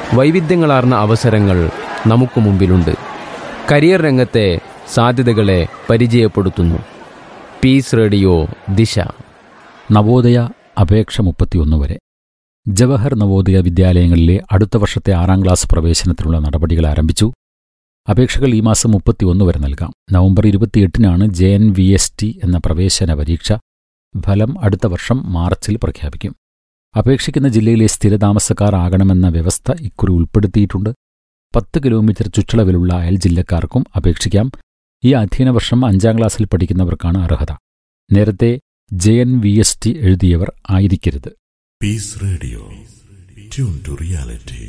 വൈവിധ്യങ്ങളാർന്ന അവസരങ്ങൾ നമുക്ക് മുമ്പിലുണ്ട് കരിയർ രംഗത്തെ സാധ്യതകളെ പരിചയപ്പെടുത്തുന്നു പീസ് റേഡിയോ ദിശ നവോദയ അപേക്ഷ മുപ്പത്തിയൊന്ന് വരെ ജവഹർ നവോദയ വിദ്യാലയങ്ങളിലെ അടുത്ത വർഷത്തെ ആറാം ക്ലാസ് പ്രവേശനത്തിനുള്ള നടപടികൾ ആരംഭിച്ചു അപേക്ഷകൾ ഈ മാസം മുപ്പത്തിയൊന്ന് വരെ നൽകാം നവംബർ ഇരുപത്തിയെട്ടിനാണ് J N V S T എന്ന പ്രവേശന പരീക്ഷ ഫലം അടുത്ത വർഷം മാർച്ചിൽ പ്രഖ്യാപിക്കും അപേക്ഷിക്കുന്ന ജില്ലയിലെ സ്ഥിരതാമസക്കാർ ആകണമെന്ന വ്യവസ്ഥ ഇക്കുറി ഉൾപ്പെടുത്തിയിട്ടുണ്ട് പത്ത് കിലോമീറ്റർ ചുറ്റളവിലുള്ള അയൽ ജില്ലക്കാർക്കും അപേക്ഷിക്കാം ഈ അധ്യയന വർഷം അഞ്ചാം ക്ലാസ്സിൽ പഠിക്കുന്നവർക്കാണ് അർഹത നേരത്തെ J N V S T എഴുതിയവർ ആയിരിക്കരുത് Peace Radio. Tune to reality.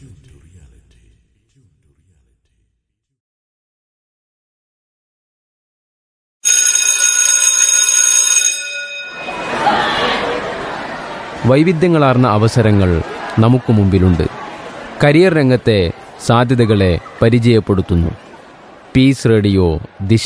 വൈവിധ്യങ്ങളാർന്ന അവസരങ്ങൾ നമുക്ക് മുമ്പിലുണ്ട് കരിയർ രംഗത്തെ സാധ്യതകളെ പരിചയപ്പെടുത്തുന്നു പീസ് റേഡിയോ ദിശ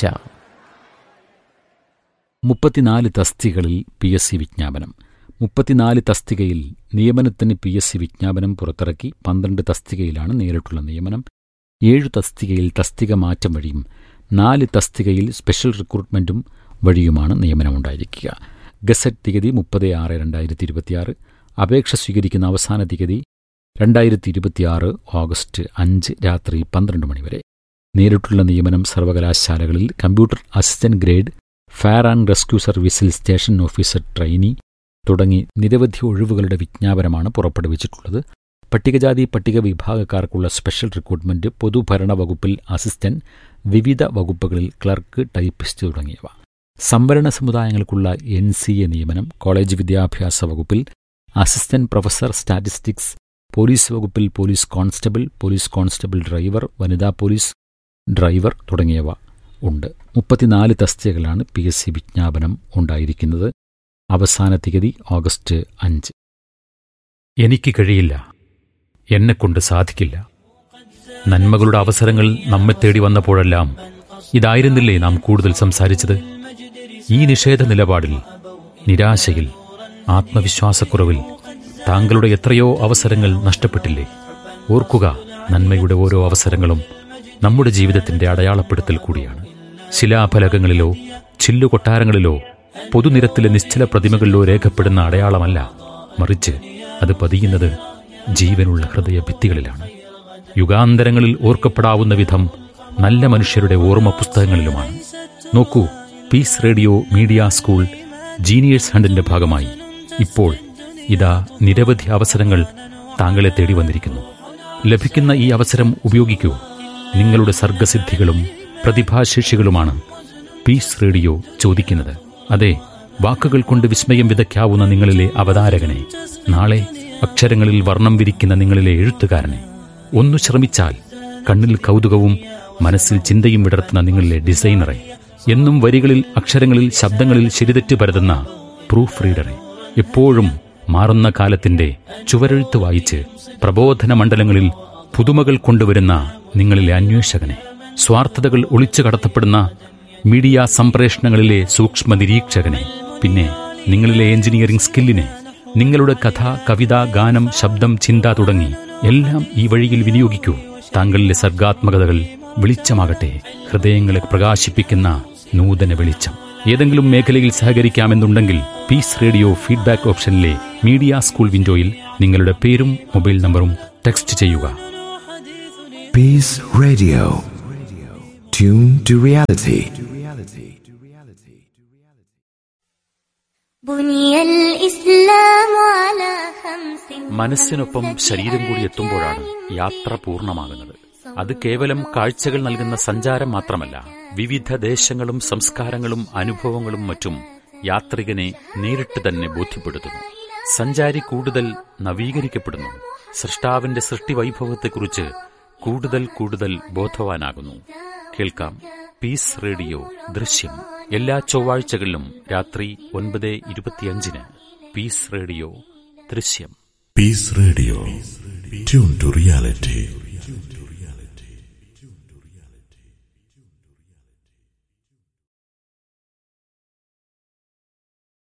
മുപ്പത്തിനാല് തസ്തികളിൽ പി എസ് സി വിജ്ഞാപനം മുപ്പത്തിനാല് തസ്തികയിൽ നിയമനത്തിന് പി എസ് സി വിജ്ഞാപനം പുറത്തിറക്കി പന്ത്രണ്ട് തസ്തികയിലാണ് നേരിട്ടുള്ള നിയമനം ഏഴു തസ്തികയിൽ തസ്തിക മാറ്റം വഴിയും നാല് തസ്തികയിൽ സ്പെഷ്യൽ റിക്രൂട്ട്മെന്റും വഴിയുമാണ് നിയമനമുണ്ടായിരിക്കുക ഗസറ്റ് തീയതി മുപ്പത് ആറ് രണ്ടായിരത്തി ഇരുപത്തിയാറ് അപേക്ഷ സ്വീകരിക്കുന്ന അവസാന തീയതി രണ്ടായിരത്തി ഇരുപത്തിയാറ് ഓഗസ്റ്റ് അഞ്ച് രാത്രി പന്ത്രണ്ട് മണിവരെ നേരിട്ടുള്ള നിയമനം സർവകലാശാലകളിൽ computer assistant grade fire and rescue സർവീസിൽ സ്റ്റേഷൻ ഓഫീസർ ട്രെയിനി തുടങ്ങി നിരവധി ഒഴിവുകളുടെ വിജ്ഞാപനമാണ് പുറപ്പെടുവിച്ചിട്ടുള്ളത് പട്ടികജാതി പട്ടിക വിഭാഗക്കാർക്കുള്ള സ്പെഷ്യൽ റിക്രൂട്ട്മെന്റ് പൊതുഭരണ വകുപ്പിൽ അസിസ്റ്റന്റ് വിവിധ വകുപ്പുകളിൽ ക്ലർക്ക് ടൈപ്പിസ്റ്റ് തുടങ്ങിയവ സംവരണ സമുദായങ്ങൾക്കുള്ള എൻ സി എ നിയമനം കോളേജ് വിദ്യാഭ്യാസ വകുപ്പിൽ അസിസ്റ്റന്റ് പ്രൊഫസർ സ്റ്റാറ്റിസ്റ്റിക്സ് പോലീസ് വകുപ്പിൽ police constable police constable driver വനിതാ പോലീസ് ഡ്രൈവർ തുടങ്ങിയവ ഉണ്ട് മുപ്പത്തിനാല് തസ്തികകളാണ് പി എസ് സി വിജ്ഞാപനം ഉണ്ടായിരിക്കുന്നത് അവസാന തീയതി ഓഗസ്റ്റ് അഞ്ച് എനിക്ക് കഴിയില്ല എന്നെക്കൊണ്ട് സാധിക്കില്ല നന്മകളുടെ അവസരങ്ങൾ നമ്മെ തേടി വന്നപ്പോഴെല്ലാം ഇതായിരുന്നില്ലേ നാം കൂടുതൽ സംസാരിച്ചത് ഈ നിഷേധ നിലപാടിൽ നിരാശയിൽ ആത്മവിശ്വാസക്കുറവിൽ താങ്കളുടെ എത്രയോ അവസരങ്ങൾ നഷ്ടപ്പെട്ടില്ലേ ഓർക്കുക നന്മയുടെ ഓരോ അവസരങ്ങളും നമ്മുടെ ജീവിതത്തിന്റെ അടയാളപ്പെടുത്തൽ കൂടിയാണ് ശിലാഫലകങ്ങളിലോ ചില്ലുകൊട്ടാരങ്ങളിലോ പൊതുനിരത്തിലെ നിശ്ചല പ്രതിമകളിലോ രേഖപ്പെടുന്ന അടയാളമല്ല മറിച്ച് അത് പതിയുന്നത് ജീവനുള്ള ഹൃദയ ഭിത്തികളിലാണ് യുഗാന്തരങ്ങളിൽ ഓർക്കപ്പെടാവുന്ന വിധം നല്ല മനുഷ്യരുടെ ഓർമ്മ പുസ്തകങ്ങളിലുമാണ് നോക്കൂ Peace Radio media school geniuses ഹണ്ടിന്റെ ഭാഗമായി ഇപ്പോൾ ഇതാ നിരവധി അവസരങ്ങൾ താങ്കളെ തേടി വന്നിരിക്കുന്നു ലഭിക്കുന്ന ഈ അവസരം ഉപയോഗിക്കൂ നിങ്ങളുടെ സർഗസിദ്ധികളും പ്രതിഭാശേഷികളുമാണ് പീസ് റേഡിയോ ചോദിക്കുന്നത് അതെ വാക്കുകൾ കൊണ്ട് വിസ്മയം വിതയ്ക്കാവുന്ന നിങ്ങളിലെ അവതാരകനെ നാളെ അക്ഷരങ്ങളിൽ വർണ്ണം വിരിക്കുന്ന നിങ്ങളിലെ എഴുത്തുകാരനെ ഒന്നു ശ്രമിച്ചാൽ കണ്ണിൽ കൗതുകവും മനസ്സിൽ ചിന്തയും വിടർത്തുന്ന നിങ്ങളിലെ ഡിസൈനറെ എന്നും വരികളിൽ അക്ഷരങ്ങളിൽ ശബ്ദങ്ങളിൽ ശരിതെറ്റ് പരതുന്ന പ്രൂഫ് റീഡറെ എപ്പോഴും മാറുന്ന കാലത്തിന്റെ ചുവരെഴുത്ത് വായിച്ച് പ്രബോധന മണ്ഡലങ്ങളിൽ പുതുമകൾ കൊണ്ടുവരുന്ന നിങ്ങളിലെ അന്വേഷകനെ സ്വാർത്ഥതകൾ ഒളിച്ചു കടത്തപ്പെടുന്ന മീഡിയ സംപ്രേഷണങ്ങളിലെ സൂക്ഷ്മ നിരീക്ഷകനെ പിന്നെ നിങ്ങളിലെ എഞ്ചിനീയറിംഗ് സ്കില്ലിനെ നിങ്ങളുടെ കഥ കവിത ഗാനം ശബ്ദം ചിന്ത തുടങ്ങി എല്ലാം ഈ വഴിയിൽ വിനിയോഗിക്കൂ താങ്കളിലെ സർഗാത്മകതകൾ വെളിച്ചമാകട്ടെ ഹൃദയങ്ങളെ പ്രകാശിപ്പിക്കുന്ന നൂതന വെളിച്ചം ഏതെങ്കിലും മേഖലയിൽ സഹകരിക്കാമെന്നുണ്ടെങ്കിൽ പീസ് റേഡിയോ ഫീഡ്ബാക്ക് ഓപ്ഷനിലെ മീഡിയ സ്കൂൾ വിൻഡോയിൽ നിങ്ങളുടെ പേരും മൊബൈൽ നമ്പറും ടെക്സ്റ്റ് ചെയ്യുക Peace Radio. Tune to reality. بني الإسلام على خمس മനസ്സിനൊപ്പം ശരീരം കൂടി എത്തുമ്പോഴാണ് യാത്ര പൂർണ്ണമാകുന്നത് അത് കേവലം കാഴ്ചകൾ നൽകുന്ന സഞ്ചാരം മാത്രമല്ല വിവിധ ദേശങ്ങളും സംസ്കാരങ്ങളും അനുഭവങ്ങളും മറ്റും യാത്രികനെ നേരിട്ട് തന്നെ ബോധ്യപ്പെടുത്തുന്നു സഞ്ചാരി കൂടുതൽ നവീകരിക്കപ്പെടുന്നു സൃഷ്ടാവിന്റെ സൃഷ്ടിവൈഭവത്തെക്കുറിച്ച് കൂടുതൽ കൂടുതൽ ബോധവാനാകുന്നു കേൾക്കാം പീസ് റേഡിയോ ദൃശ്യം എല്ലാ ചൊവ്വാഴ്ചകളിലും രാത്രി ഒൻപത് ഇരുപത്തിയഞ്ചിന് പീസ് റേഡിയോ ദൃശ്യം Peace Radio. Tune to reality.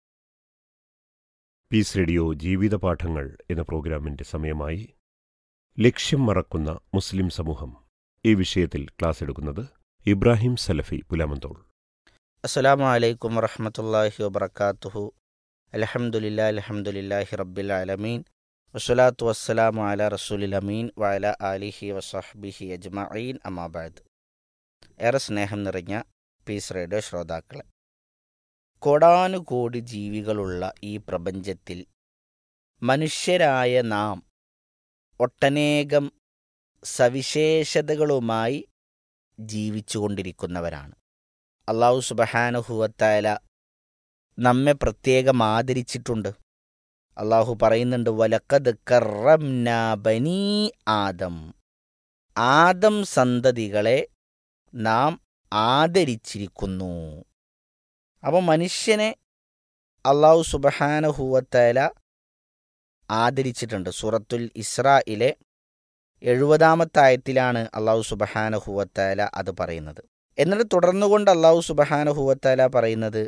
Peace Radio ജീവിത പാഠങ്ങൾ എന്ന പ്രോഗ്രാമിന്റെ സമയമായി ലക്ഷ്യം മറക്കുന്ന മുസ്ലിം സമൂഹം ഈ വിഷയത്തിൽ ക്ലാസ് എടുക്കുന്നത് ഇബ്രാഹിം സലഫി പുലാമന്തോൾ അസ്സലാമു അലൈക്കും വറഹമത്തല്ലാഹി വബർക്കാത്തുഹു അലഹമുല്ലാ അലഹമുല്ലാഹി റബ്ബിൽ ആലമീൻ വസ്സലാത്തു വസ്സലാമു അല റസൂലിൽ അമീൻ വഅല ആലിഹി വസഹ്ബിഹി അജ്മഈൻ അമാബാദ് ഏറെ സ്നേഹം നിറഞ്ഞ പീസ് റേഡിയോ ശ്രോതാക്കളെ കോടാനുകോടി ജീവികളുള്ള ഈ പ്രപഞ്ചത്തിൽ മനുഷ്യരായ നാം ഒട്ടനേകം സവിശേഷതകളുമായി ജീവിച്ചുകൊണ്ടിരിക്കുന്നവരാണ് അള്ളാഹു സുബഹാനുഹുവത്തായ നമ്മെ പ്രത്യേകം ആദരിച്ചിട്ടുണ്ട് അള്ളാഹു പറയുന്നുണ്ട് വലക്കത് കറംന ബനി ആദം ആദം സന്തതികളെ നാം ആദരിച്ചിരിക്കുന്നു അപ്പോൾ മനുഷ്യനെ അള്ളാഹു സുബഹാനുഹുവത്തായ ആദരിച്ചിട്ടുണ്ട് സൂറത്തുൽ ഇസ്രായിലെ എഴുപതാമത്തെ ആയത്തിലാണ് അള്ളാഹു സുബഹാനുഹുവത്തായ അത് പറയുന്നത് എന്നിട്ട് തുടർന്നുകൊണ്ട് അള്ളാഹു സുബഹാനുഹുവത്താല പറയുന്നത്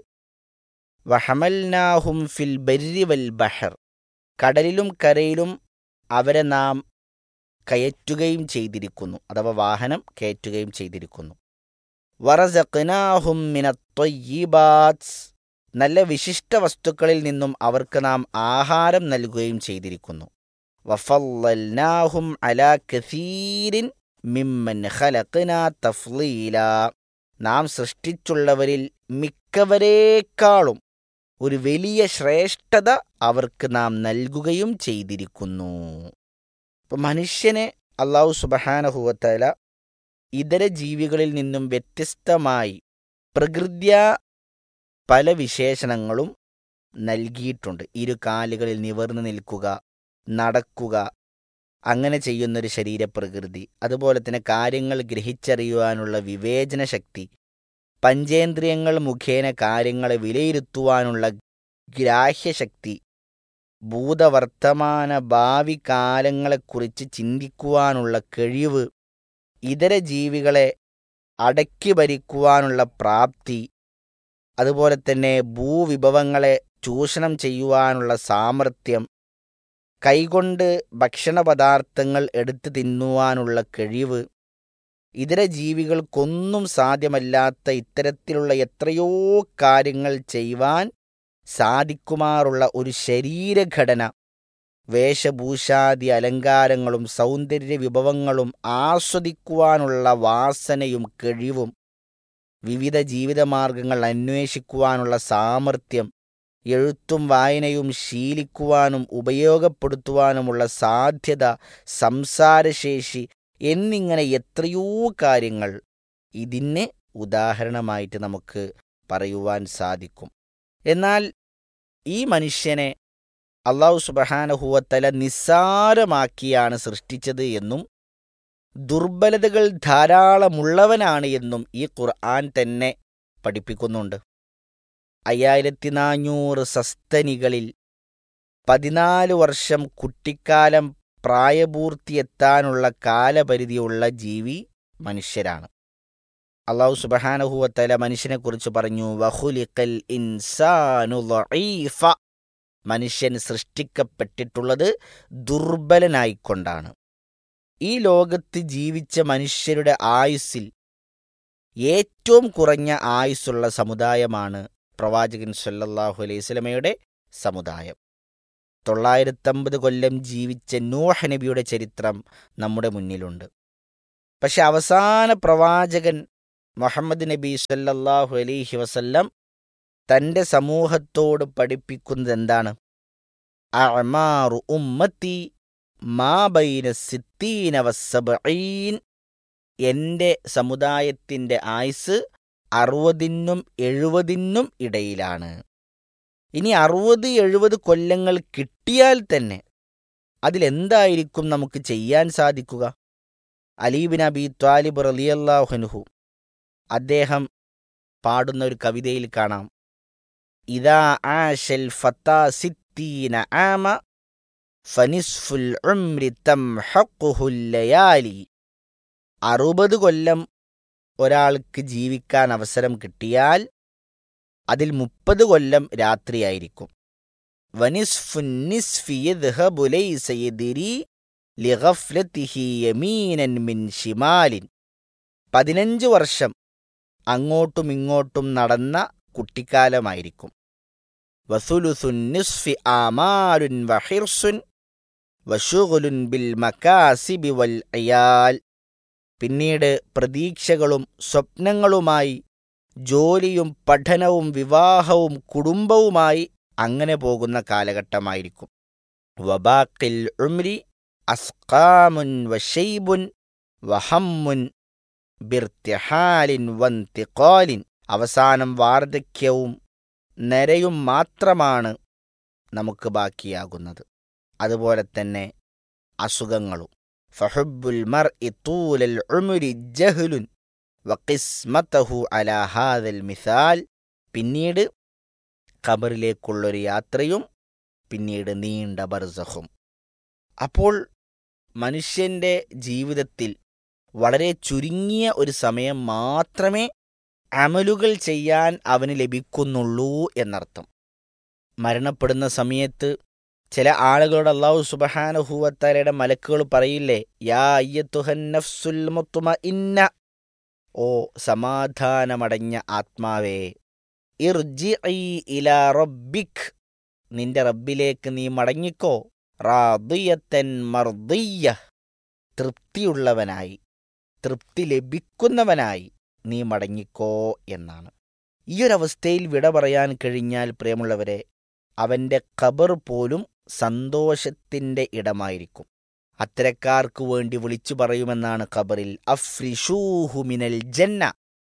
വഹമൽനാഹും ഫിൽ ബരി വൽ ബഹർ കടലിലും കരയിലും അവരെ നാം കയറ്റുകയും ചെയ്തിരിക്കുന്നു അഥവാ വാഹനം കയറ്റുകയും ചെയ്തിരിക്കുന്നു വറസഖ്നാഹും മിനത്തൊയ്യിബാത്സ് നല്ല വിശിഷ്ട വസ്തുക്കളിൽ നിന്നും അവർക്ക് നാം ആഹാരം നൽകുകയും ചെയ്തിരിക്കുന്നു വഫല്ലൽനാഹും അലാ കസീരിൻ മിമ്മൻ ഖലഖ്ന തഫ്ലീല നാം സൃഷ്ടിച്ചുള്ളവരിൽ മിക്കവരേക്കാളും ഒരു വലിയ ശ്രേഷ്ഠത അവർക്ക് നാം നൽകുകയും ചെയ്തിരിക്കുന്നു ഇപ്പം മനുഷ്യനെ അള്ളാഹു സുബഹാനഹുവത്തല ഇതര ജീവികളിൽ നിന്നും വ്യത്യസ്തമായി പ്രകൃത്യ പല വിശേഷണങ്ങളും നൽകിയിട്ടുണ്ട് ഇരു കാലുകളിൽ നിവർന്നു നിൽക്കുക നടക്കുക അങ്ങനെ ചെയ്യുന്നൊരു ശരീരപ്രകൃതി അതുപോലെ തന്നെ കാര്യങ്ങൾ ഗ്രഹിച്ചറിയുവാനുള്ള വിവേചന ശക്തി പഞ്ചേന്ദ്രിയങ്ങൾ മുഖേന കാര്യങ്ങളെ വിലയിരുത്തുവാനുള്ള ഗ്രാഹ്യശക്തി ഭൂതവർത്തമാന ഭാവി കാലങ്ങളെക്കുറിച്ച് ചിന്തിക്കുവാനുള്ള കഴിവ് ഇതര ജീവികളെ അടക്കി ഭരിക്കുവാനുള്ള പ്രാപ്തി അതുപോലെ തന്നെ ഭൂവിഭവങ്ങളെ ചൂഷണം ചെയ്യുവാനുള്ള സാമർഥ്യം കൈകൊണ്ട് ഭക്ഷണപദാർത്ഥങ്ങൾ എടുത്തു തിന്നുവാനുള്ള കഴിവ് ഇതര ജീവികൾക്കൊന്നും സാധ്യമല്ലാത്ത ഇത്തരത്തിലുള്ള എത്രയോ കാര്യങ്ങൾ ചെയ്യുവാൻ സാധിക്കുമാറുള്ള ഒരു ശരീരഘടന വേഷഭൂഷാദി അലങ്കാരങ്ങളും സൗന്ദര്യ വിഭവങ്ങളും ആസ്വദിക്കുവാനുള്ള വാസനയും കഴിവും വിവിധ ജീവിതമാർഗങ്ങൾ അന്വേഷിക്കുവാനുള്ള സാമർഥ്യം എഴുത്തും വായനയും ശീലിക്കുവാനും ഉപയോഗപ്പെടുത്തുവാനുമുള്ള സാധ്യത സംസാരശേഷി എന്നിങ്ങനെ എത്രയോ കാര്യങ്ങൾ ഇതിന് ഉദാഹരണമായിട്ട് നമുക്ക് പറയുവാൻ സാധിക്കും എന്നാൽ ഈ മനുഷ്യനെ അള്ളാഹു സുബഹാനഹുവത്തല നിസ്സാരമാക്കിയാണ് സൃഷ്ടിച്ചത് എന്നും ദുർബലതകൾ ധാരാളമുള്ളവനാണ് എന്നും ഈ ഖുർആൻ തന്നെ പഠിപ്പിക്കുന്നുണ്ട് അയ്യായിരത്തി നാനൂറ് സസ്തനികളിൽ പതിനാല് വർഷം കുട്ടിക്കാലം പ്രായപൂർത്തിയെത്താനുള്ള കാലപരിധിയുള്ള ജീവി മനുഷ്യരാണ് അള്ളാഹു സുബഹാനഹുവത്തല മനുഷ്യനെക്കുറിച്ച് പറഞ്ഞു വഹുലിക്കൽ ഇൻസാനു ലഈഫ മനുഷ്യൻ സൃഷ്ടിക്കപ്പെട്ടിട്ടുള്ളത് ദുർബലനായിക്കൊണ്ടാണ് ഈ ലോകത്ത് ജീവിച്ച മനുഷ്യരുടെ ആയുസ്സിൽ ഏറ്റവും കുറഞ്ഞ ആയുസ്സുള്ള സമുദായമാണ് പ്രവാചകൻ സല്ലല്ലാഹു അലൈഹി സ്വലമയുടെ സമുദായം തൊള്ളായിരത്തമ്പത് കൊല്ലം ജീവിച്ച നൂഹ് നബിയുടെ ചരിത്രം നമ്മുടെ മുന്നിലുണ്ട് പക്ഷെ അവസാന പ്രവാചകൻ മുഹമ്മദ് നബി സല്ലല്ലാഹു അലൈഹി വസല്ലം തൻ്റെ സമൂഹത്തോട് പഠിപ്പിക്കുന്നത് എന്താണ് അഅ്മാറു ഉമ്മത്തി മാ ബൈന സിത്തീന വസ്സബഈൻ എൻ്റെ സമുദായത്തിൻ്റെ ആയുസ് അറുപതിനും എഴുപതിനും ഇടയിലാണ് ഇനി അറുപത് എഴുപത് കൊല്ലങ്ങൾ കിട്ടിയാൽ തന്നെ അതിലെന്തായിരിക്കും നമുക്ക് ചെയ്യാൻ സാധിക്കുക അലീബിൻ അബി ത്വാലിബ് റലിയല്ലാഹുനുഹു അദ്ദേഹം പാടുന്ന ഒരു കവിതയിൽ കാണാം ഇതാ ആശൽ ഫത്താ സിത്തീന ആമ ഫനിസ്ഫുൽ ഉംരി തംഹഖുഹുൽ ലയാലി അറുപത് കൊല്ലം ഒരാൾക്ക് ജീവിക്കാൻ അവസരം കിട്ടിയാൽ അതിൽ മുപ്പത് കൊല്ലം രാത്രിയായിരിക്കും വനിസ്ഫുൻ നിസ്ഫി യദ്ഹബു ലൈസ യദ്രി ലിഗഫ്ലത്തിഹി യമീനൻ മിൻ ഷിമാലിൻ പതിനഞ്ച് വർഷം അങ്ങോട്ടും ഇങ്ങോട്ടും നടന്ന കുട്ടിക്കാലമായിരിക്കും വസുലുസുൻ നിസ്ഫി ആമാലുൻ വഹിർസുൻ വഷുഗുലുൻ ബിൽ മക്കാസിബി വൽ അയാൽ പിന്നീട് പ്രതീക്ഷകളും സ്വപ്നങ്ങളുമായി ജോലിയും പഠനവും വിവാഹവും കുടുംബവുമായി അങ്ങനെ പോകുന്ന കാലഘട്ടമായിരിക്കും വബാക്കിൽ ഉംരി അസ്കാമുൻ വഷൈബുൻ വഹമ്മുൻ ബിർത്തിഹാലിൻ വന്തിഖാലിൻ അവസാനം വാർദ്ധക്യവും നരയും മാത്രമാണ് നമുക്ക് ബാക്കിയാകുന്നത് അതുപോലെ തന്നെ അസുഖങ്ങളും ഫഹുബുൽ മർ ഇത്തൂലൽ ഉമുരി ജഹ്ലുൻ വക്കിസ്മത്തഹു അലാ ഹാദൽ മിസാൽ പിന്നീട് ഖബറിലേക്കുള്ളൊരു യാത്രയും പിന്നീട് നീണ്ട ബർസഹും അപ്പോൾ മനുഷ്യന്റെ ജീവിതത്തിൽ വളരെ ചുരുങ്ങിയ ഒരു സമയം മാത്രമേ അമലുകൾ ചെയ്യാൻ അവന് ലഭിക്കുന്നുള്ളൂ എന്നർത്ഥം മരണപ്പെടുന്ന സമയത്ത് ചില ആളുകളോട് അള്ളാഹു സുബഹാനഹൂവത്താരയുടെ മലക്കുകൾ പറയില്ലേ യാ അയ്യത്തുഹൻ നഫ്സുൽ മുത്തുമ ഇന്ന ഓ സമാധാനമടഞ്ഞ ആത്മാവേ ഇർജി ഇലാ റബ്ബിക് നിന്റെ റബ്ബിലേക്ക് നീ മടങ്ങിക്കോ റാദിയത്തൻ മർദിയ തൃപ്തിയുള്ളവനായി തൃപ്തി ലഭിക്കുന്നവനായി നീ മടങ്ങിക്കോ എന്നാണ് ഈ ഒരവസ്ഥയിൽ വിട പറയാൻ കഴിഞ്ഞാൽ പ്രിയമുള്ളവരെ അവന്റെ ഖബർ പോലും സന്തോഷത്തിന്റെ ഇടമായിരിക്കും അത്തരക്കാർക്ക് വേണ്ടി വിളിച്ചു പറയുമെന്നാണ് ഖബറിൽ അഫ്രിഷൂഹു മിനൽ ജന്ന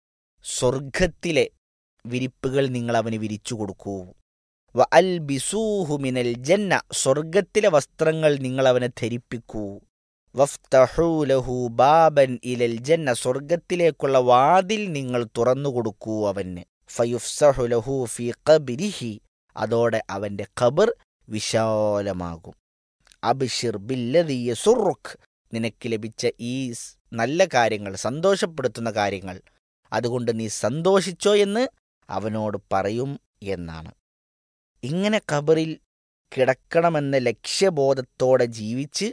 സ്വർഗത്തിലെ വിരിപ്പുകൾ നിങ്ങൾ അവന് വിരിച്ചു കൊടുക്കൂ വ അൽ ബിസൂഹു മിനൽ ജന്ന സ്വർഗത്തിലെ വസ്ത്രങ്ങൾ നിങ്ങൾ അവനെ ധരിപ്പിക്കൂ വഫ്തഹൂ ലഹു ബാബൻ ഇലൽ ജന്ന സ്വർഗത്തിലേക്കുള്ള വാതിൽ നിങ്ങൾ തുറന്നു കൊടുക്കൂ അവന് ഫയുഫ്സഹു ലഹു ഫി ഖബരിഹി അതോടെ അവന്റെ ഖബർ വിശാലമാകും അബിഷിർ ബില്ലദീ യസുറുഖ് നിനക്ക് ലഭിച്ച ഈ സ് നല്ല കാര്യങ്ങൾ സന്തോഷപ്പെടുത്തുന്ന കാര്യങ്ങൾ അതുകൊണ്ട് നീ സന്തോഷിച്ചോ എന്ന് അവനോട് പറയും എന്നാണ് ഇങ്ങനെ ഖബറിൽ കിടക്കണമെന്ന ലക്ഷ്യബോധത്തോടെ ജീവിച്ച്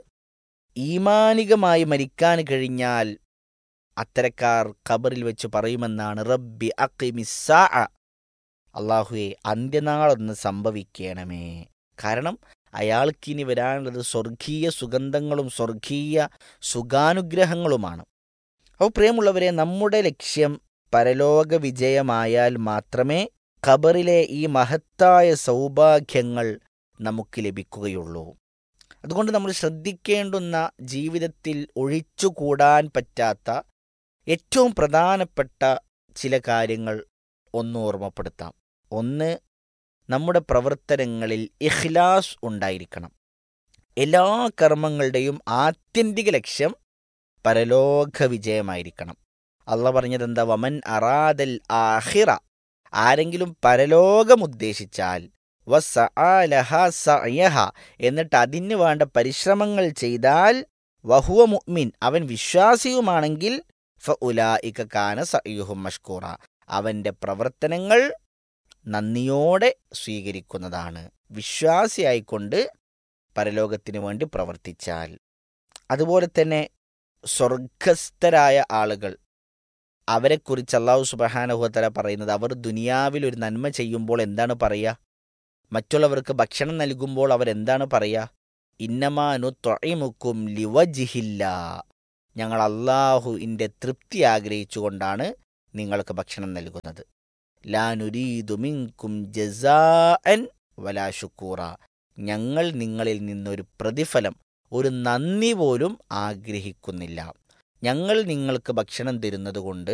ഈമാനികമായി മരിക്കാൻ കഴിഞ്ഞാൽ അത്തരക്കാർ ഖബറിൽ വെച്ച് പറയുമെന്നാണ് റബ്ബി അക്കിമിസ്സാ അള്ളാഹുവെ അന്ത്യനാളൊന്ന് സംഭവിക്കണമേ കാരണം അയാൾക്കിനി വരാനുള്ളത് സ്വർഗീയ സുഗന്ധങ്ങളും സ്വർഗീയ സുഖാനുഗ്രഹങ്ങളുമാണ് അപ്പോൾ പ്രിയമുള്ളവരെ നമ്മുടെ ലക്ഷ്യം പരലോക വിജയമായാൽ മാത്രമേ ഖബറിലെ ഈ മഹത്തായ സൗഭാഗ്യങ്ങൾ നമുക്ക് ലഭിക്കുകയുള്ളൂ അതുകൊണ്ട് നമ്മൾ ശ്രദ്ധിക്കേണ്ടുന്ന ജീവിതത്തിൽ ഒഴിച്ചുകൂടാൻ പറ്റാത്ത ഏറ്റവും പ്രധാനപ്പെട്ട ചില കാര്യങ്ങൾ ഒന്ന് ഓർമ്മപ്പെടുത്താം ഒന്ന് നമ്മുടെ പ്രവർത്തനങ്ങളിൽ ഇഖ്ലാസ് ഉണ്ടായിരിക്കണം എല്ലാ കർമ്മങ്ങളുടെയും ആത്യന്തിക ലക്ഷ്യം പരലോക വിജയമായിരിക്കണം അള്ള പറഞ്ഞത് എന്താ വമൻ അറാദൽ ആഹിറ ആരെങ്കിലും പരലോകം ഉദ്ദേശിച്ചാൽ വസഅലഹ സഅയഹ എന്നിട്ട് അതിന് വേണ്ട പരിശ്രമങ്ങൾ ചെയ്താൽ വഹുവ മുഅ്മിൻ അവൻ വിശ്വാസിയുമാണെങ്കിൽ ഫഉലായിക കാന സഅയുഹും മഷ്കൂറ അവന്റെ പ്രവർത്തനങ്ങൾ നന്ദിയോടെ സ്വീകരിക്കുന്നതാണ് വിശ്വാസിയായിക്കൊണ്ട് പരലോകത്തിനു വേണ്ടി പ്രവർത്തിച്ചാൽ അതുപോലെ തന്നെ സ്വർഗസ്ഥരായ ആളുകൾ അവരെക്കുറിച്ച് അള്ളാഹു സുബഹാനഹുത്തല പറയുന്നത് അവർ ദുനിയാവിൽ ഒരു നന്മ ചെയ്യുമ്പോൾ എന്താണ് പറയുക മറ്റുള്ളവർക്ക് ഭക്ഷണം നൽകുമ്പോൾ അവരെന്താണ് പറയുക ഇന്നമാനു തൊഴിമുക്കും ലിവജിഹില്ല ഞങ്ങൾ അള്ളാഹുവിൻ്റെ തൃപ്തി ആഗ്രഹിച്ചുകൊണ്ടാണ് നിങ്ങൾക്ക് ഭക്ഷണം നൽകുന്നത് ലാനുരീദുമിങ്കും ജസാഅൻ വലാ ശുക്കൂറ ഞങ്ങൾ നിങ്ങളിൽ നിന്നൊരു പ്രതിഫലം ഒരു നന്ദി പോലും ആഗ്രഹിക്കുന്നില്ല ഞങ്ങൾ നിങ്ങൾക്ക് ഭക്ഷണം തരുന്നതുകൊണ്ട്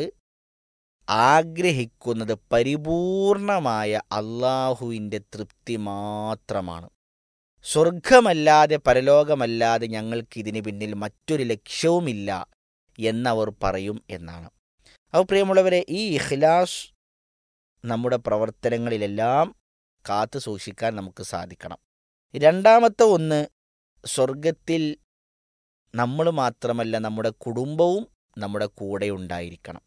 ആഗ്രഹിക്കുന്നത് പരിപൂർണമായ അള്ളാഹുവിൻ്റെ തൃപ്തി മാത്രമാണ് സ്വർഗമല്ലാതെ പരലോകമല്ലാതെ ഞങ്ങൾക്ക് ഇതിന് പിന്നിൽ മറ്റൊരു ലക്ഷ്യവുമില്ല എന്നവർ പറയും എന്നാണ് അപ്പോൾ പ്രിയമുള്ളവരെ ഈ ഇഖ്ലാസ് നമ്മുടെ പ്രവർത്തനങ്ങളിലെല്ലാം കാത്തു സൂക്ഷിക്കാൻ നമുക്ക് സാധിക്കണം രണ്ടാമത്തെ ഒന്ന് സ്വർഗത്തിൽ നമ്മൾ മാത്രമല്ല നമ്മുടെ കുടുംബവും നമ്മുടെ കൂടെ ഉണ്ടായിരിക്കണം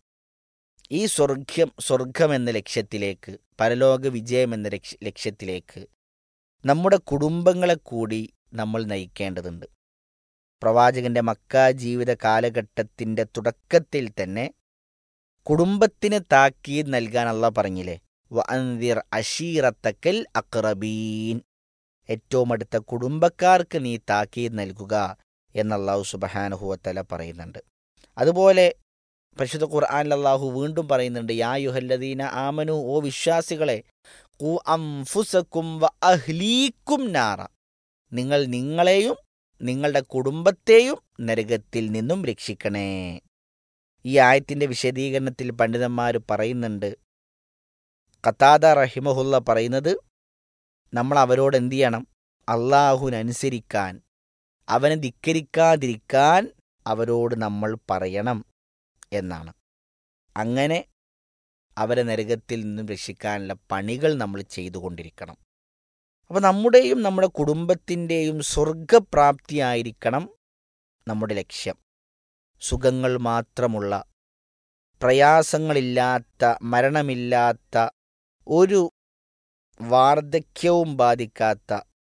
ഈ സ്വർഗ്യം സ്വർഗം എന്ന ലക്ഷ്യത്തിലേക്ക് പരലോക വിജയം എന്ന ലക്ഷ്യ ലക്ഷ്യത്തിലേക്ക് നമ്മുടെ കുടുംബങ്ങളെ കൂടി നമ്മൾ നയിക്കേണ്ടതുണ്ട് പ്രവാചകന്റെ മക്ക ജീവിത കാലഘട്ടത്തിന്റെ തുടക്കത്തിൽ തന്നെ കുടുംബത്തിന് താക്കീത് നൽകാൻ അല്ല പറഞ്ഞില്ലേ വഅൻദിർ അഷീറത്തക്കൽ അക്രബീൻ ഏറ്റവും അടുത്ത കുടുംബക്കാർക്ക് നീ താക്കീത് നൽകുക എന്ന് അള്ളാഹു സുബഹാനുഹുവത്തല പറയുന്നുണ്ട് അതുപോലെ പരിശുദ്ധ ഖുർആൻ അള്ളാഹു വീണ്ടും പറയുന്നുണ്ട് യാ യുഹല്ലദീന ആമനു ഓ വിശ്വാസികളെ കു അംഫുസക്കും വ അഹ്ലീക്കും നാറ നിങ്ങൾ നിങ്ങളെയും നിങ്ങളുടെ കുടുംബത്തെയും നരകത്തിൽ നിന്നും രക്ഷിക്കണേ ഈ ആയത്തിന്റെ വിശദീകരണത്തിൽ പണ്ഡിതന്മാർ പറയുന്നുണ്ട് ഖത്താദ റഹിമഹുല്ല പറയുന്നത് നമ്മൾ അവരോട് എന്ത് ചെയ്യണം അള്ളാഹുവിനനുസരിക്കാൻ അവനെ ധിക്കരിക്കാതിരിക്കാൻ അവരോട് നമ്മൾ പറയണം എന്നാണ് അങ്ങനെ അവരെ നരകത്തിൽ നിന്നും രക്ഷിക്കാനുള്ള പണികൾ നമ്മൾ ചെയ്തുകൊണ്ടിരിക്കണം അപ്പോൾ നമ്മുടെയും നമ്മുടെ കുടുംബത്തിൻ്റെയും സ്വർഗപ്രാപ്തിയായിരിക്കണം നമ്മുടെ ലക്ഷ്യം സുഖങ്ങൾ മാത്രമുള്ള പ്രയാസങ്ങളില്ലാത്ത മരണമില്ലാത്ത ഒരു വാർദ്ധക്യവും ബാധിക്കാത്ത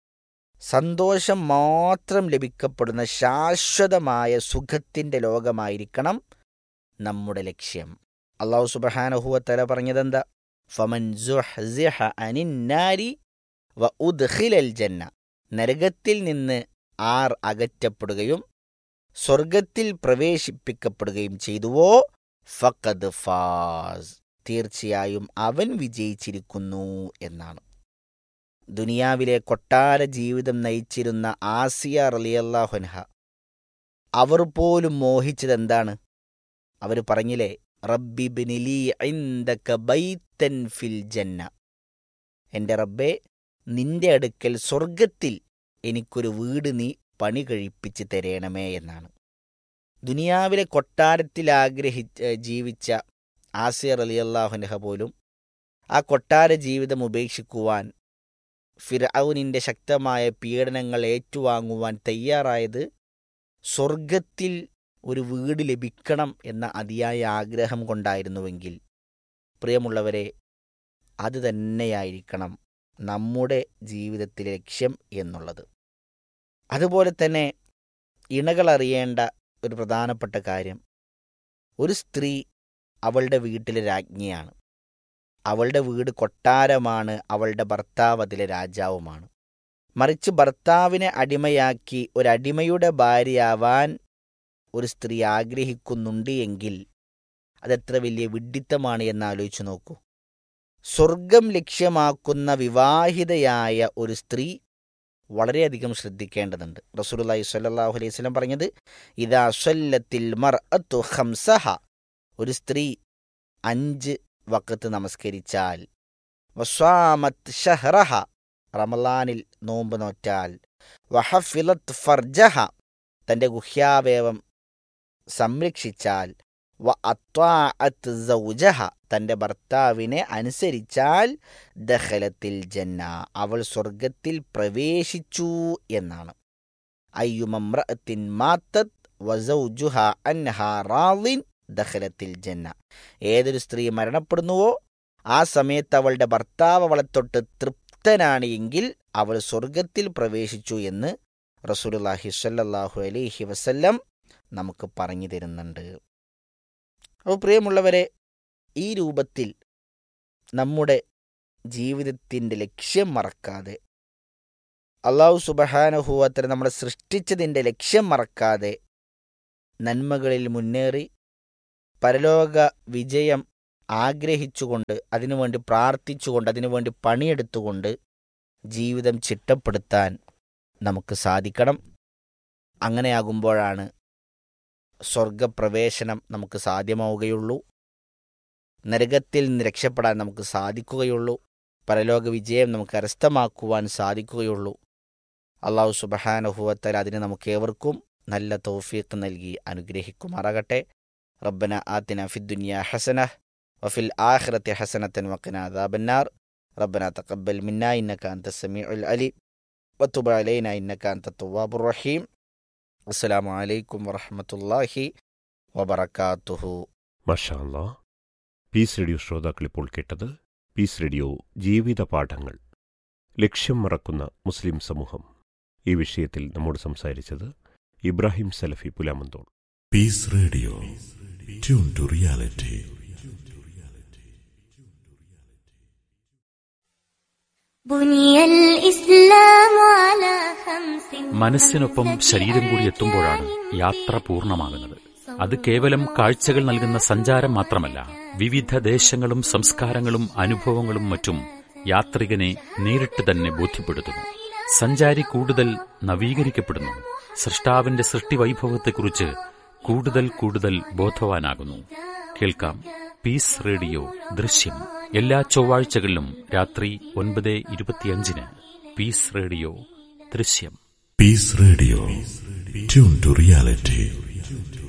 സന്തോഷം മാത്രം ലഭിക്കപ്പെടുന്ന ശാശ്വതമായ സുഖത്തിൻ്റെ ലോകമായിരിക്കണം നമ്മുടെ ലക്ഷ്യം അള്ളാഹു സുബഹാനഹുവത്തല പറഞ്ഞതെന്താ ഫമൻ സുഹ്സിഹ അനിന്നാരി വ ഉദ്ഖിലൽ ജന്ന നരകത്തിൽ നിന്ന് ആർ അകറ്റപ്പെടുകയും സ്വർഗത്തിൽ പ്രവേശിപ്പിക്കപ്പെടുകയും ചെയ്തുവോ ഫഖദ് ഫാസ് തീർച്ചയായും അവൻ വിജയിച്ചിരിക്കുന്നു എന്നാണ് ദുനിയാവിലെ കൊട്ടാര ജീവിതം നയിച്ചിരുന്ന ആസിയ റലിയല്ലാഹുൻഹ അവർ പോലും മോഹിച്ചത് എന്താണ് അവർ പറഞ്ഞില്ലേ റബ്ബി ബിനിലി ഇൻദക ബൈത്തൻ ഫിൽ ജന്ന എൻ്റെ റബ്ബെ നിന്റെ അടുക്കൽ സ്വർഗത്തിൽ എനിക്കൊരു വീട് നീ പണി കഴിപ്പിച്ച് തരേണമേ എന്നാണ് ദുനിയാവിലെ കൊട്ടാരത്തിൽ ആഗ്രഹിച്ച് ജീവിച്ച ആസിർ അലി അള്ളാഹുനഹ പോലും ആ കൊട്ടാര ജീവിതം ഉപേക്ഷിക്കുവാൻ ഫിറൌനിൻ്റെ ശക്തമായ പീഡനങ്ങൾ ഏറ്റുവാങ്ങുവാൻ തയ്യാറായത് സ്വർഗത്തിൽ ഒരു വീട് ലഭിക്കണം എന്ന അതിയായ ആഗ്രഹം കൊണ്ടായിരുന്നുവെങ്കിൽ പ്രിയമുള്ളവരെ അത് തന്നെയായിരിക്കണം നമ്മുടെ ജീവിതത്തിലെ ലക്ഷ്യം എന്നുള്ളത് അതുപോലെ തന്നെ ഇണകൾ അറിയേണ്ട ഒരു പ്രധാനപ്പെട്ട കാര്യം ഒരു സ്ത്രീ അവളുടെ വീട്ടിലെ രാജ്ഞിയാണ് അവളുടെ വീട് കൊട്ടാരമാണ് അവളുടെ ഭർത്താവ് അതിലെ രാജാവുമാണ് മറിച്ച് ഭർത്താവിനെ അടിമയാക്കി ഒരടിമയുടെ ഭാര്യയാവാൻ ഒരു സ്ത്രീ ആഗ്രഹിക്കുന്നുണ്ട് എങ്കിൽ അതെത്ര വലിയ വിഡ്ഢിത്തമാണ് എന്ന് ആലോചിച്ചു നോക്കൂ സ്വർഗം ലക്ഷ്യമാക്കുന്ന വിവാഹിതയായ ഒരു സ്ത്രീ വളരെയധികം ശ്രദ്ധിക്കേണ്ടതുണ്ട് റസൂലുള്ളാഹി സ്വല്ലല്ലാഹു അലൈഹി വസല്ലം പറഞ്ഞത് ഇദാ സ്വല്ലത്തിൽ മർഅത്തു ഖംസഹ ഒരു സ്ത്രീ അഞ്ച് വക്കത്ത് നമസ്കരിച്ചാൽ വസ്വാമത്ത് ഷഹ്റഹ റമലാനിൽ നോമ്പ് നോറ്റാൽ വഹഫിലത്ത് ഫർജഹ തൻ്റെ ഗുഹ്യാവയവം സംരക്ഷിച്ചാൽ വ അത്വാഅത്ത് സൗജഹ തൻ്റെ ഭർത്താവിനെ അനുസരിച്ചാൽ ദഹലത്തിൽ ജന്ന അവൾ സ്വർഗത്തിൽ പ്രവേശിച്ചു എന്നാണ് അയ്യുമമ്രഅത്തിൻ മാത്തത് വസൗജുഹ അൻഹ റാളിൻ ദഹലത്തിൽ ജന്ന ഏതൊരു സ്ത്രീ മരണപ്പെടുന്നുവോ ആ സമയത്ത് അവളുടെ ഭർത്താവ് അവളെ തൊട്ട് തൃപ്തനാണ് എങ്കിൽ അവൾ സ്വർഗത്തിൽ പ്രവേശിച്ചു എന്ന് റസൂലുള്ളാഹി സ്വല്ലല്ലാഹു അലൈഹി വസല്ലം നമുക്ക് പറഞ്ഞു തരുന്നുണ്ട് അപ്പോൾ പ്രിയമുള്ളവരെ ഈ രൂപത്തിൽ നമ്മുടെ ജീവിതത്തിൻ്റെ ലക്ഷ്യം മറക്കാതെ അള്ളാഹു സുബഹാനുഭൂവത്തിന് നമ്മളെ സൃഷ്ടിച്ചതിൻ്റെ ലക്ഷ്യം മറക്കാതെ നന്മകളിൽ മുന്നേറി പരലോക വിജയം ആഗ്രഹിച്ചുകൊണ്ട് അതിനുവേണ്ടി പ്രാർത്ഥിച്ചുകൊണ്ട് അതിനുവേണ്ടി പണിയെടുത്തുകൊണ്ട് ജീവിതം ചിട്ടപ്പെടുത്താൻ നമുക്ക് സാധിക്കണം അങ്ങനെയാകുമ്പോഴാണ് സ്വർഗപ്രവേശനം നമുക്ക് സാധ്യമാവുകയുള്ളൂ നരകത്തിൽ നിന്ന് രക്ഷപ്പെടാൻ നമുക്ക് സാധിക്കുകയുള്ളൂ പരലോക വിജയം നമുക്ക് കരസ്ഥമാക്കുവാൻ സാധിക്കുകയുള്ളൂ അള്ളാഹു സുബഹാനുഭവത്താൽ അതിന് നമുക്ക് ഏവർക്കും നല്ല തൗഫീഖ് നൽകി അനുഗ്രഹിക്കുമാറാകട്ടെ റബ്ബന ആത്തിന ഫിദ്ദുനിയ ഹസന വഫിൽ ആഖിറത്തി ഹസനത്തൻ വഖിന അദാബന്നാർ റബ്ബന തഖബ്ബൽ മിന്ന ഇന്നക അൻത സമീഉൽ അലീം വതുബ് അലൈന ഇന്നക അൻത തവ്വാബുർ റഹീം അസ്സലാമു അലൈക്കും വറഹ്മത്തുള്ളാഹി വബറകാതുഹു മഷാ അല്ലാ പീസ് റേഡിയോ ശ്രോതാക്കൾ ഇപ്പോൾ കേട്ടത് പീസ് റേഡിയോ ജീവിത പാഠങ്ങൾ ലക്ഷ്യം മറക്കുന്ന മുസ്ലിം സമൂഹം ഈ വിഷയത്തിൽ നമ്മോട് സംസാരിച്ചത് ഇബ്രാഹിം സലഫി Pulamanthole Peace Radio. Tune to reality. بني الإسلام على خمس മനസ്സിനൊപ്പം ശരീരം കൂടി എത്തുമ്പോഴാണ് യാത്ര പൂർണ്ണമാകുന്നത് അത് കേവലം കാഴ്ചകൾ നൽകുന്ന സഞ്ചാരം മാത്രമല്ല വിവിധ ദേശങ്ങളും സംസ്കാരങ്ങളും അനുഭവങ്ങളും മറ്റും യാത്രികനെ നേരിട്ട് തന്നെ ബോധ്യപ്പെടുത്തുന്നു സഞ്ചാരി കൂടുതൽ നവീകരിക്കപ്പെടുന്നു സൃഷ്ടാവിന്റെ സൃഷ്ടിവൈഭവത്തെക്കുറിച്ച് കൂടുതൽ കൂടുതൽ ബോധവാനാകുന്നു കേൾക്കാം പീസ് റേഡിയോ ദൃശ്യം എല്ലാ ചൊവ്വാഴ്ചകളിലും രാത്രി ഒൻപത് ഇരുപത്തിയഞ്ചിന് പീസ് റേഡിയോ ദൃശ്യം Peace Radio. Tune to reality.